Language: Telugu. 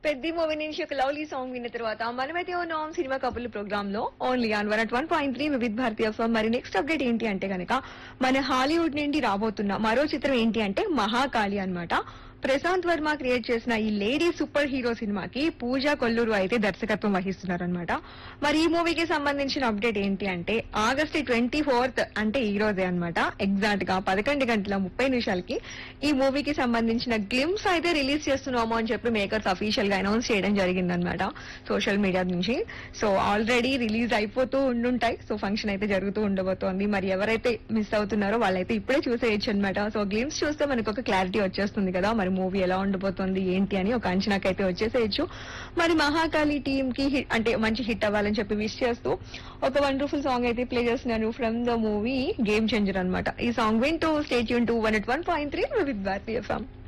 పెద్ద మూవీ నుంచి ఒక లవ్లీ సాంగ్ విన్న తర్వాత మనమైతే ఉన్నాం సినిమా కబుర్లు ప్రోగ్రామ్ లో only on one at one point three Vividh Bharatiya phone మరి నెక్స్ట్ అప్డేట్ ఏంటి అంటే గనక మన హాలీవుడ్ నుండి రాబోతున్న మరో చిత్రం ఏంటి అంటే మహాకాళి అన్నమాట ప్రశాంత్ వర్మ క్రియేట్ చేసిన ఈ లేడీ సూపర్ హీరో సినిమాకి పూజా కొల్లూరు అయితే దర్శకత్వం వహిస్తున్నారు అనమాట మరి ఈ మూవీకి సంబంధించిన అప్డేట్ ఏంటి అంటే ఆగస్ట్ ట్వంటీ ఫోర్త్ అంటే ఈ రోజే అనమాట ఎగ్జాక్ట్ గా పదకొండు గంటల ముప్పై నిమిషాలకి ఈ మూవీకి సంబంధించిన గ్లిమ్స్ అయితే రిలీజ్ చేస్తున్నాము అని చెప్పి మేకర్స్ అఫీషియల్ గా అనౌన్స్ చేయడం జరిగిందనమాట సోషల్ మీడియా నుంచి సో ఆల్రెడీ రిలీజ్ అయిపోతూ ఉండుంటాయి సో ఫంక్షన్ అయితే జరుగుతూ ఉండబోతోంది మరి ఎవరైతే మిస్ అవుతున్నారో వాళ్ళైతే ఇప్పుడే చూసేయచ్చు అనమాట సో గ్లిమ్స్ చూస్తే మనకు ఒక క్లారిటీ వచ్చేస్తుంది కదా మరి మూవీ ఎలా ఉండబోతోంది ఏంటి అని ఒక అంచనాకైతే వచ్చేసేయచ్చు మరి మహాకాళి టీమ్ కి hit- అంటే మంచి హిట్ అవ్వాలని చెప్పి విష్ చేస్తూ ఒక వండర్ఫుల్ సాంగ్ అయితే ప్లే చేస్తున్నాను from the movie Game Changer అన్నమాట ఈ సాంగ్ వింటూ స్టేట్ యూన్ to one at one point three with Bharatiya FM